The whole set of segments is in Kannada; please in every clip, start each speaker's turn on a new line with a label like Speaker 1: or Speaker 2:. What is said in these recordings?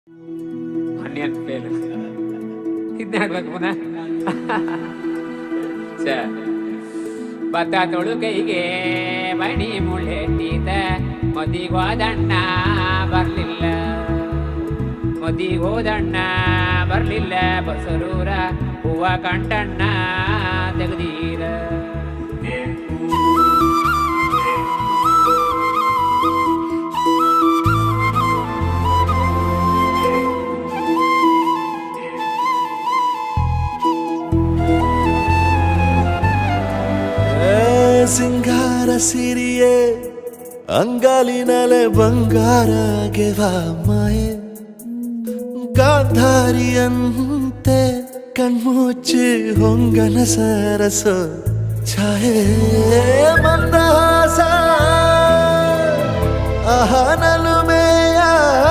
Speaker 1: ಆನಿಯನ್ ಫೇಲ್ ಇದನ್ನ ಹಾಡ್ಬೇಕು ಪುನಃ ಛೆ. ಭತ್ತ ತೊಳು ಕೈಗೆ ಮಣಿ ಮುಳ್ಳೆಟ್ಟಿದ ಮದಿಗೋದಣ್ಣ ಬರ್ಲಿಲ್ಲ ಮದಿಗೋದಣ್ಣ ಬರ್ಲಿಲ್ಲ ಬಸರೂರ ಹೂವ ಕಂಟಣ್ಣ ತೆಗೆದೀರ
Speaker 2: ಏ ಸಿಂಗಾರ ಸಿರಿಯೇ ಅಂಗಾಲಿನಲೆ ಬಂಗಾರ ಗೆವಾ ಮಾಯೆ ಗಾಂಧಾರಿಯಂತೆ ಕಣ್ಮುಚ್ಚಿ ಹೊಂಗನ ಸರಸ ಛಾಯೆ ಮಂದಹಾಸ ಅಹನಲುಮೆಯ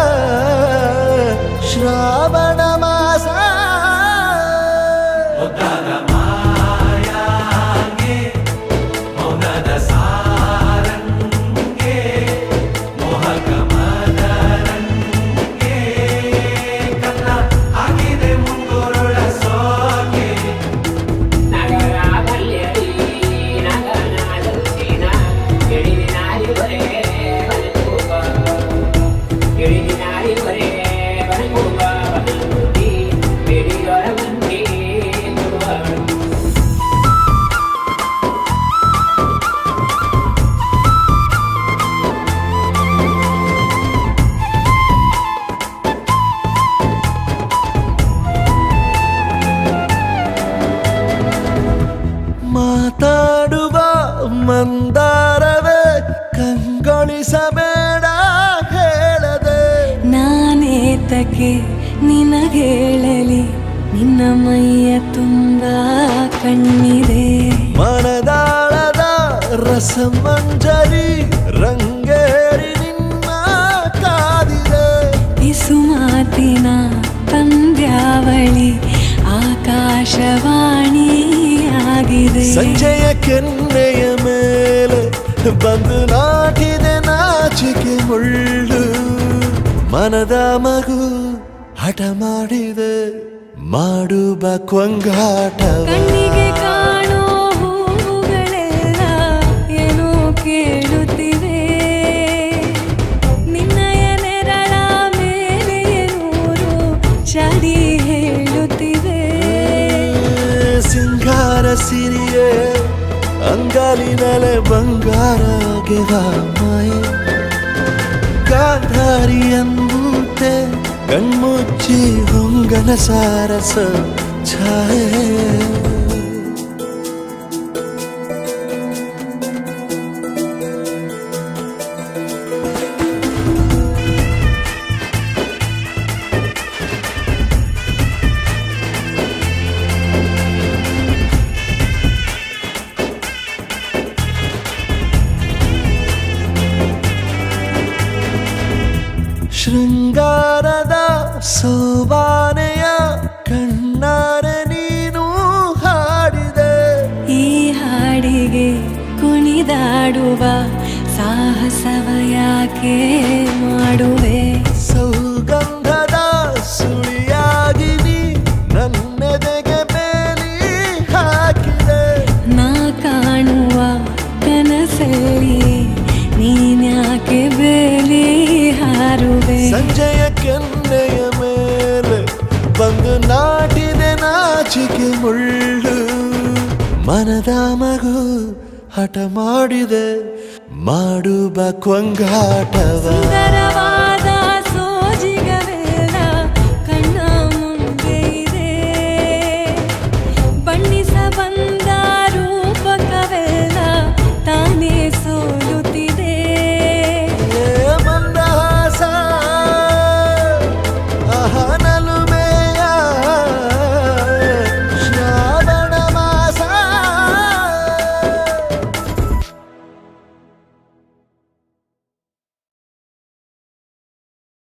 Speaker 2: ಶ್ರಾವಣ ಮಾಸ ಮಾತಾಡುವ ಮಂದಾರವೇ ಕಂಗೊಳಿಸಬೇಡ ಹೇಳದೆ
Speaker 3: ನಾನೇತಕ್ಕೆ ನಿನಗೇಳಲಿ ನಿನ್ನ ಮೈಯ ತುಂಬ ಕಣ್ಣಿದೆ
Speaker 2: ಮನದಾಳದ ರಸಮಂಜರಿ ರಂಗೇರಿ ನಿನ್ನ ಕಾದಿದೆ
Speaker 3: ಇಸು ಮಾತಿನ ಪಂದ್ಯಾವಳಿ ಆಕಾಶವಾಣಿಯಾಗಿದೆ
Speaker 2: ಸಂಜೆಯ ಕೆನ್ನೆಯ ಮೇಲೆ ಬಂದು ನಾಟಿದೆ ನಾಚಿಕೆ ಮುಳ್ಳು ಮನದ ಮಗು ಹಠ ಮಾಡಿದೆ ಮಾಡುವ ಕೊಂಗಾಟವ
Speaker 3: ಕಣ್ಣಿಗೆ ಕಾಣೋ ಹೂವುಗಳೆಲ್ಲ ಏನೋ ಕೇಳುತ್ತಿವೆ ನಿನ್ನಯ ನೆರಳ ಮೇಲೆ ನೂರು ಚಡಿ ಹೇಳುತ್ತಿವೆ
Speaker 2: ಸಿಂಗಾರ ಸಿರಿಯೇ ಅಂಗಾಲಿನಲೆ ಬಂಗಾರ ಗೆವ ಮಾಯೆ ಗಾಂಧಾರಿಯಂತೆ ಕಣ್ಮುಚ್ಚಿ ಹೊಂಗನ ಸಾರಸ ಛಾಯೆ ಶೃಂಗಾರದ ಸೋಬಾನೆಯ ಕಣ್ಣಾರೆ ನೀನು ಹಾಡಿದೆ
Speaker 3: ಈ ಹಾಡಿಗೆ ಕುಣಿದಾಡುವ ಸಾಹಸವ ಯಾಕೆ ಮಾಡುವೆ
Speaker 2: ಸೌಗಂಧದ ಸುಳಿಯಾಗಿ ನೀ ನನ್ನೆದೆಗೆ ಬೇಲಿ ಹಾಕಿದೆ
Speaker 3: ನಾ ಕಾಣುವ ಕನಸಲ್ಲಿ ನೀನ್ಯಾಕೆ ಬೇಲಿ ಹಾರುವೆ
Speaker 2: ಸಂಜೆಯ ಕೆನ್ನೆಯ ಮೇಲೆ ಬಂದು ನಾಟಿದೆ ನಾಚಿಕೆ ಮುಳ್ಳು ಮನದ ಮಗು ಹಠ ಮಾಡಿದೆ ಮಾಡುವ ಕೊಂಗಾಟವ
Speaker 3: ಸುಂದರವಾದ